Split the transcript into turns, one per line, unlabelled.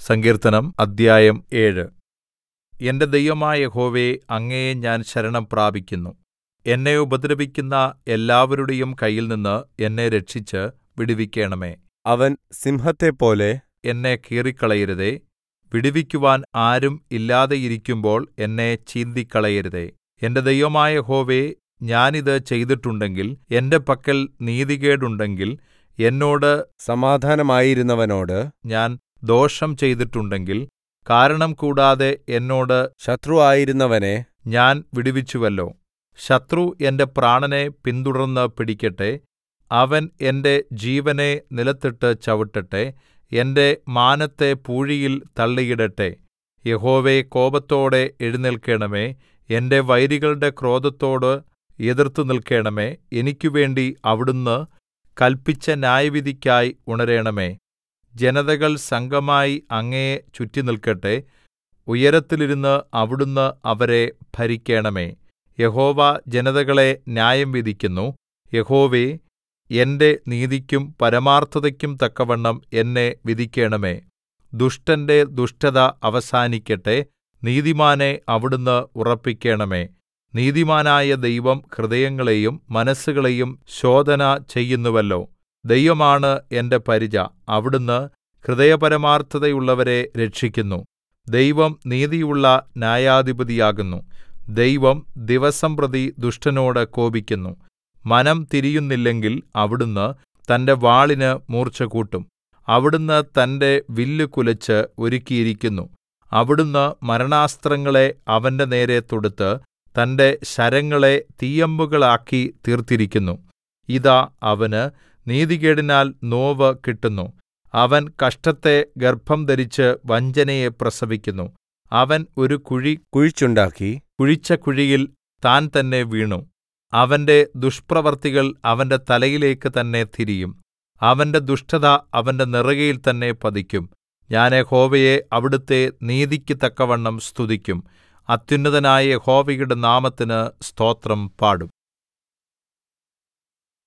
സങ്കീർത്തനം അദ്ധ്യായം ഏഴ് എന്റെ ദൈവമായ യഹോവേ അങ്ങയെ ഞാൻ ശരണം പ്രാപിക്കുന്നു എന്നെ ഉപദ്രവിക്കുന്ന എല്ലാവരുടെയും കയ്യിൽനിന്ന് എന്നെ രക്ഷിച്ച് വിടുവിക്കണമേ
അവൻ സിംഹത്തെപ്പോലെ
എന്നെ കീറിക്കളയരുതേ വിടുവിക്കുവാൻ ആരും ഇല്ലാതെയിരിക്കുമ്പോൾ എന്നെ ചീന്തിക്കളയരുതേ എന്റെ ദൈവമായ യഹോവേ ഞാൻ ഇത് ചെയ്തിട്ടുണ്ടെങ്കിൽ എന്റെ പക്കൽ നീതികേടുണ്ടെങ്കിൽ എന്നോട്
സമാധാനമായിരുന്നവനോട്
ഞാൻ ദോഷം ചെയ്തിട്ടുണ്ടെങ്കിൽ കാരണം കൂടാതെ എന്നോട്
ശത്രുവായിരുന്നവനെ
ഞാൻ വിടുവിച്ചുവല്ലോ ശത്രു എന്റെ പ്രാണനെ പിന്തുടർന്ന് പിടിക്കട്ടെ അവൻ എന്റെ ജീവനെ നിലത്തിട്ട് ചവിട്ടട്ടെ എന്റെ മാനത്തെ പൂഴിയിൽ തള്ളിയിടട്ടെ യഹോവേ കോപത്തോടെ എഴുന്നേല്ക്കണമേ എന്റെ വൈരികളുടെ ക്രോധത്തോട് എതിർത്തുനിൽക്കണമേ എനിക്കുവേണ്ടി അവിടുന്ന് കല്പിച്ച ന്യായവിധിക്കായി ഉണരണമേ ജനതകൾ സംഘമായി അങ്ങയെ ചുറ്റിനിൽക്കട്ടെ ഉയരത്തിലിരുന്ന് അവിടുന്ന് അവരെ ഭരിക്കണമേ യഹോവ ജനതകളെ ന്യായം വിധിക്കുന്നു യഹോവേ എന്റെ നീതിക്കും പരമാർത്ഥതയ്ക്കും തക്കവണ്ണം എന്നെ വിധിക്കണമേ ദുഷ്ടന്റെ ദുഷ്ടത അവസാനിക്കട്ടെ നീതിമാനെ അവിടുന്ന് ഉറപ്പിക്കണമേ നീതിമാനായ ദൈവം ഹൃദയങ്ങളെയും മനസ്സുകളെയും ശോധന ചെയ്യുന്നുവല്ലോ ദൈവമാണ് എന്റെ പരിച അവിടുന്ന് ഹൃദയപരമാർത്ഥതയുള്ളവരെ രക്ഷിക്കുന്നു ദൈവം നീതിയുള്ള ന്യായാധിപതിയാകുന്നു ദൈവം ദിവസംപ്രതി ദുഷ്ടനോട് കോപിക്കുന്നു മനം തിരിയുന്നില്ലെങ്കിൽ അവിടുന്ന് തന്റെ വാളിന് മൂർച്ചകൂട്ടും അവിടുന്ന് തന്റെ വില്ല് കുലച്ച് ഒരുക്കിയിരിക്കുന്നു അവിടുന്ന് മരണാസ്ത്രങ്ങളെ അവന്റെ നേരെ തൊടുത്ത് തന്റെ ശരങ്ങളെ തീയമ്പുകളാക്കി തീർത്തിരിക്കുന്നു ഇതാ അവന് നീതികേടിനാൽ നോവ് കിട്ടുന്നു അവൻ കഷ്ടത്തെ ഗർഭംധരിച്ച് വഞ്ചനയെ പ്രസവിക്കുന്നു അവൻ ഒരു കുഴി
കുഴിച്ചുണ്ടാക്കി
കുഴിച്ച കുഴിയിൽ താൻ തന്നെ വീണു അവന്റെ ദുഷ്പ്രവൃത്തികൾ അവന്റെ തലയിലേക്ക് തന്നെ തിരിയും അവന്റെ ദുഷ്ടത അവന്റെ നെറുകയിൽ തന്നെ പതിക്കും ഞാൻ യഹോവയെ അവിടുത്തെ നീതിക്ക് തക്കവണ്ണം സ്തുതിക്കും അത്യുന്നതനായ യഹോവയുടെ നാമത്തിന് സ്തോത്രം പാടും